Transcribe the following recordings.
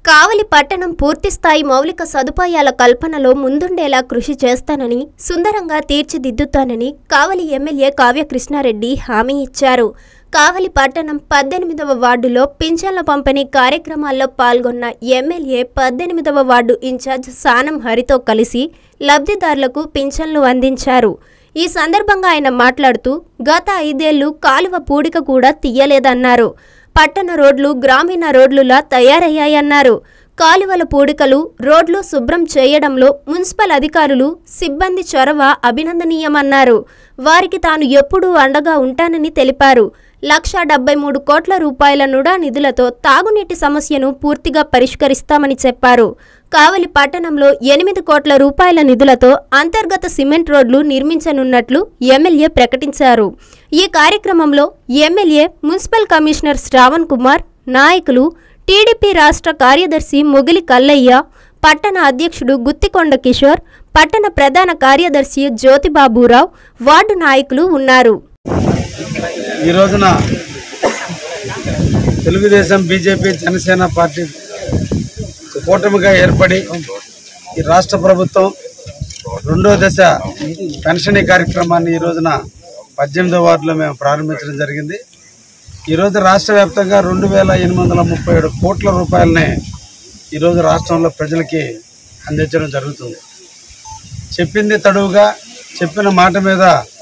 కావలి పట్టణం పూర్తిస్థాయి మౌలిక సదుపాయాల కల్పనలో ముందుండేలా కృషి చేస్తానని సుందరంగా తీర్చిదిద్దుతానని కావలి ఎమ్మెల్యే కావ్య కృష్ణారెడ్డి హామీ ఇచ్చారు కావలి పట్టణం పద్దెనిమిదవ వార్డులో పింఛన్ల పంపిణీ కార్యక్రమాల్లో పాల్గొన్న ఎమ్మెల్యే పద్దెనిమిదవ వార్డు ఇన్ఛార్జ్ సానం హరితో కలిసి లబ్ధిదారులకు పింఛన్లు అందించారు ఈ సందర్భంగా ఆయన మాట్లాడుతూ గత ఐదేళ్లు కాలువ పూడిక కూడా తీయలేదన్నారు పట్టణ రోడ్లు గ్రామీణ రోడ్లులా తయారయ్యాయన్నారు కాలువల పూడికలు రోడ్లు శుభ్రం చేయడంలో మున్సిపల్ అధికారులు సిబ్బంది చొరవ అభినందనీయమన్నారు వారికి తాను ఎప్పుడూ అండగా ఉంటానని తెలిపారు లక్ష డెబ్బై మూడు కోట్ల రూపాయల నుడా నిధులతో తాగునీటి సమస్యను పూర్తిగా పరిష్కరిస్తామని చెప్పారు కావలి పట్టణంలో ఎనిమిది కోట్ల రూపాయల నిధులతో అంతర్గత సిమెంట్ రోడ్లు నిర్మించనున్నట్లు ఎమ్మెల్యే ప్రకటించారు ఈ కార్యక్రమంలో MLA municipal commissioner Shravan Kumar నాయకులు టీడీపీ రాష్ట్ర కార్యదర్శి మొగిలి కల్లయ్య పట్టణ అధ్యక్షుడు గుత్తికొండ కిషోర్ పట్టణ ప్రధాన కార్యదర్శి జ్యోతిబాబురావు వార్డు నాయకులు ఉన్నారు ఈ రోజున తెలుగుదేశం బీజేపీ జనసేన పార్టీ కూటమిగా ఏర్పడి ఈ రాష్ట్ర ప్రభుత్వం రెండో దశ పెన్షన్ కార్యక్రమాన్ని ఈ రోజున పద్దెనిమిదో వార్డులో మేము ప్రారంభించడం జరిగింది ఈరోజు రాష్ట్ర వ్యాప్తంగా రెండు వేల ఎనిమిది వందల ముప్పై ఏడు కోట్ల రూపాయలని ఈరోజు రాష్ట్రంలో ప్రజలకి అందించడం జరుగుతుంది చెప్పింది తడువుగా చెప్పిన మాట మీద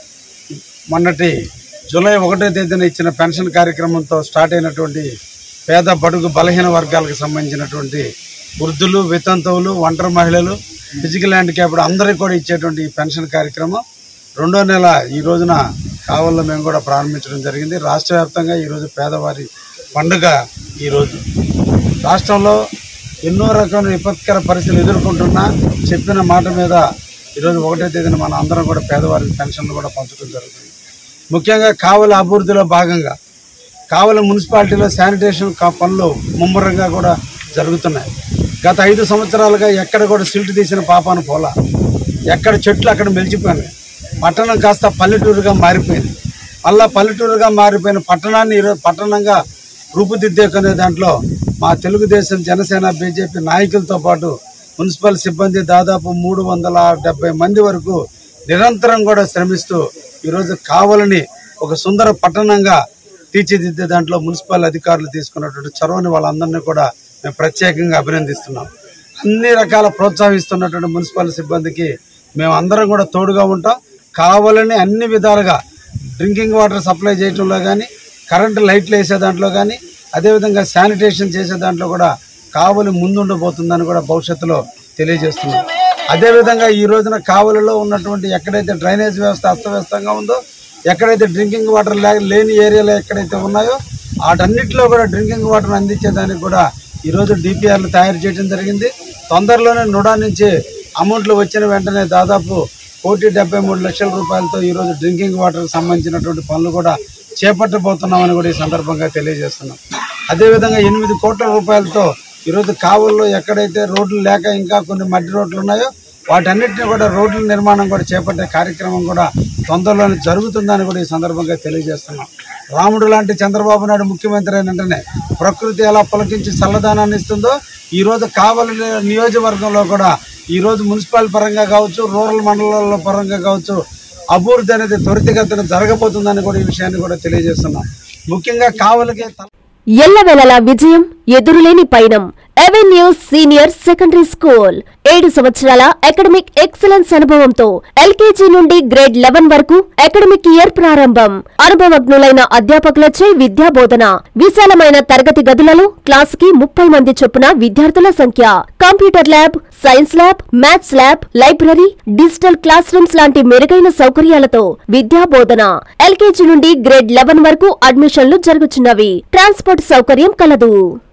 మొన్నటి జూలై ఒకటో తేదీన ఇచ్చిన పెన్షన్ కార్యక్రమంతో స్టార్ట్ అయినటువంటి పేద బడుగు బలహీన వర్గాలకు సంబంధించినటువంటి వృద్ధులు వితంతువులు ఒంటరి మహిళలు ఫిజికల్ హ్యాండిక్యాప్డ్ అందరికీ కూడా ఇచ్చేటువంటి ఈ పెన్షన్ కార్యక్రమం రెండో నెల ఈ రోజున కావల్లో మేము కూడా ప్రారంభించడం జరిగింది రాష్ట్ర వ్యాప్తంగా ఈరోజు పేదవారి పండుగ ఈరోజు రాష్ట్రంలో ఎన్నో రకమైన విపత్కర పరిస్థితులు ఎదుర్కొంటున్నా చెప్పిన మాట మీద ఈరోజు ఒకటో తేదీన మన అందరం కూడా పేదవారికి పెన్షన్లు కూడా పంచడం జరుగుతుంది ముఖ్యంగా కావలి అభివృద్ధిలో భాగంగా కావలి మున్సిపాలిటీలో శానిటేషన్ కా- పనులు ముమ్మరంగా కూడా జరుగుతున్నాయి గత ఐదు సంవత్సరాలుగా ఎక్కడ కూడా సిల్ట్ తీసిన పాపాను పోలా ఎక్కడ చెట్లు అక్కడ మెలిచిపోయినాయి పట్టణం కాస్త పల్లెటూరుగా మారిపోయింది మళ్ళా పల్లెటూరుగా మారిపోయిన పట్టణాన్ని ఈరోజు పట్టణంగా రూపుదిద్దేకునే దాంట్లో మా తెలుగుదేశం జనసేన బీజేపీ నాయకులతో పాటు మున్సిపల్ సిబ్బంది దాదాపు మూడు వందల డెబ్బై మంది వరకు నిరంతరం కూడా శ్రమిస్తూ ఈరోజు కావాలని ఒక సుందర పట్టణంగా తీర్చిదిద్దే దాంట్లో మున్సిపల్ అధికారులు తీసుకున్నటువంటి చొరవని వాళ్ళందరినీ కూడా మేము ప్రత్యేకంగా అభినందిస్తున్నాం అన్ని రకాల ప్రోత్సహిస్తున్నటువంటి మున్సిపల్ సిబ్బందికి మేము అందరం కూడా తోడుగా ఉంటాం కావాలని అన్ని విధాలుగా డ్రింకింగ్ వాటర్ సప్లై చేయడంలో కానీ కరెంటు లైట్లు వేసే దాంట్లో కానీ అదేవిధంగా శానిటేషన్ చేసే దాంట్లో కూడా కావలి ముందుండబోతుందని కూడా భవిష్యత్తులో తెలియజేస్తున్నాం అదేవిధంగా ఈ రోజున కావలిలో ఉన్నటువంటి ఎక్కడైతే డ్రైనేజ్ వ్యవస్థ అస్తవ్యస్తంగా ఉందో ఎక్కడైతే డ్రింకింగ్ వాటర్ లే- లేని ఏరియాలో ఎక్కడైతే ఉన్నాయో వాటన్నిటిలో కూడా డ్రింకింగ్ వాటర్ అందించేదానికి కూడా ఈరోజు డిపిఆర్లు తయారు చేయడం జరిగింది తొందరలోనే నుడా నుంచి అమౌంట్లు వచ్చిన వెంటనే దాదాపు కోటి డెబ్బై మూడు లక్షల రూపాయలతో ఈరోజు డ్రింకింగ్ వాటర్కి సంబంధించినటువంటి పనులు కూడా చేపట్టబోతున్నామని కూడా ఈ సందర్భంగా తెలియజేస్తున్నాం అదేవిధంగా ఎనిమిది కోట్ల రూపాయలతో ఈరోజు కావుల్లో ఎక్కడైతే రోడ్లు లేక ఇంకా కొన్ని మట్టి రోడ్లు ఉన్నాయో వాటన్నిటిని కూడా రోడ్ల నిర్మాణం కూడా చేపట్టే కార్యక్రమం కూడా తొందరలోనే జరుగుతుందని కూడా ఈ సందర్భంగా తెలియజేస్తున్నాం రాముడు లాంటి చంద్రబాబు నాయుడు ముఖ్యమంత్రి అయిన వెంటనే ప్రకృతి ఎలా పులకించి చల్లదానాన్ని ఇస్తుందో ఈ రోజు కావలి నియోజకవర్గంలో కూడా ఈ రోజు మున్సిపల్ పరంగా కావచ్చు రూరల్ మండలాల పరంగా కావచ్చు అభివృద్ధి అనేది త్వరితగతిన జరగబోతుందని కూడా ఈ విషయాన్ని కూడా తెలియజేస్తున్నాం ముఖ్యంగా కావలికి తల- ఎల్లవెలలా విజయం ఎదురులేని పయనం అవెన్యూ సీనియర్ సెకండరీ స్కూల్ ఏడు సంవత్సరాల అకాడమిక్ ఎక్సలెన్స్ అనుభవంతో ఎల్కేజీ నుండి గ్రేడ్ లెవెన్ వరకు అకాడమిక్ ఇయర్ ప్రారంభం అనుభవజ్ఞులైన అధ్యాపకులచే విద్యా బోధన విశాలమైన తరగతి గదులలో క్లాస్ కి ముప్పై మంది చొప్పున విద్యార్థుల సంఖ్య computer lab science lab maths lab library digital class rooms లాంటి మెరుగైన సౌకర్యాలతో విద్యా బోధన ఎల్కేజీ నుండి గ్రేడ్ లెవెన్ వరకు అడ్మిషన్లు జరుగుతున్నవి ట్రాన్స్పోర్ట్ సౌకర్యం కలదు